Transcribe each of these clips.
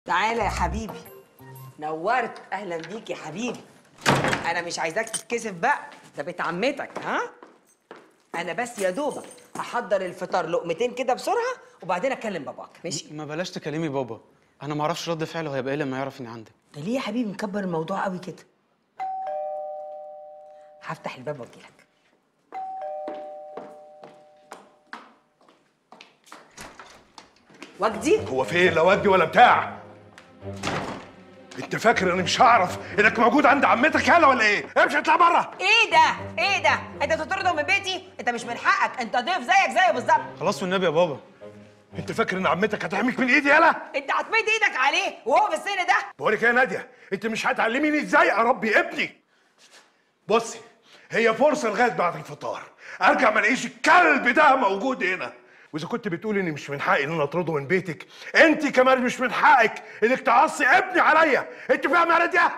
تعالى يا حبيبي نورت اهلا بيك يا حبيبي انا مش عايزاك تتكسف بقى ده بيت عمتك ها انا بس يا دوبك هحضر الفطار لقمتين كده بسرعه وبعدين اكلم باباك ماشي ما بلاش تكلمي بابا انا ما اعرفش رد فعله هيبقى ايه لما يعرف اني عندك ده ليه يا حبيبي مكبر الموضوع قوي كده هفتح الباب واجيلك وجدي هو في ايه لا ودي ولا بتاع انت فاكر اني مش هعرف انك موجود عند عمتك يالا ولا ايه امشي اطلع بره ايه ده ايه ده انت بتطرده من بيتي انت مش من حقك انت ضيف زيك زيه بالظبط خلاص والنبي يا بابا انت فاكر ان عمتك هتحميك من ايدي يالا انت هتمد ايدك عليه وهو في السن ده بقول لك ايه يا ناديه انت مش هتعلميني ازاي اربي ابني بصي هي فرصه لغايه بعد الفطار ارجع ما الاقيش الكلب ده موجود هنا واذا كنت بتقولي اني مش من حقي ان انا اطرده من بيتك انت كمان مش من حقك انك تعصي ابني عليا انت فاهمه يا ناديه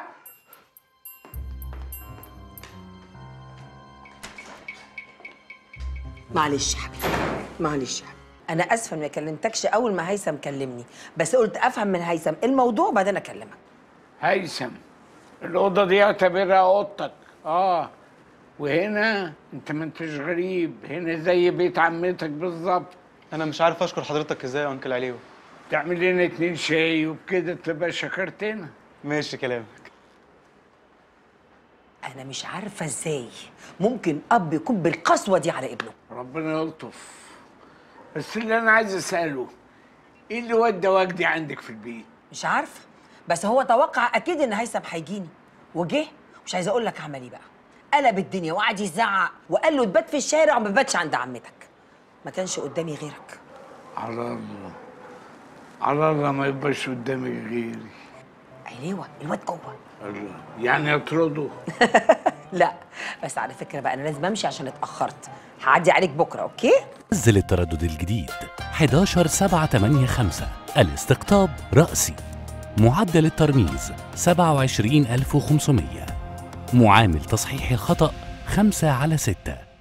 معلش يا حبيبي معلش يا حبيبي انا اسفه اني ما كلمتكش اول ما هيثم كلمني بس قلت افهم من هيثم الموضوع وبعدين اكلمك هيثم الأوضة دي اعتبرها أوضتك آه وهنا أنت ما أنتش غريب هنا زي بيت عمتك بالظبط انا مش عارف اشكر حضرتك ازاي يا انكل عليو تعمل لنا اتنين شاي وبكده تبقى شكرتنا ماشي كلامك انا مش عارفه ازاي ممكن اب يكون بالقسوه دي على ابنه ربنا يلطف بس اللي أنا عايز أسأله إيه اللي ودى وجدي عندك في البيت؟ مش عارفه بس هو توقع اكيد ان هيثم هيجيني وجه مش عايزه اقول لك عمل ايه بقى قلب الدنيا وقعد يزعق وقال له تبات في الشارع وما تباتش عند عمتك ما كانش قدامي غيرك على الله على الله ما يبقاش قدامي غيري عليوه الواد جوه الله يعني أطرده لا بس على فكره بقى انا لازم امشي عشان اتاخرت هعدي عليك بكره اوكي نزل التردد الجديد 11 7 8 5 الاستقطاب رأسي معدل الترميز 27500 معامل تصحيح الخطأ 5 على 6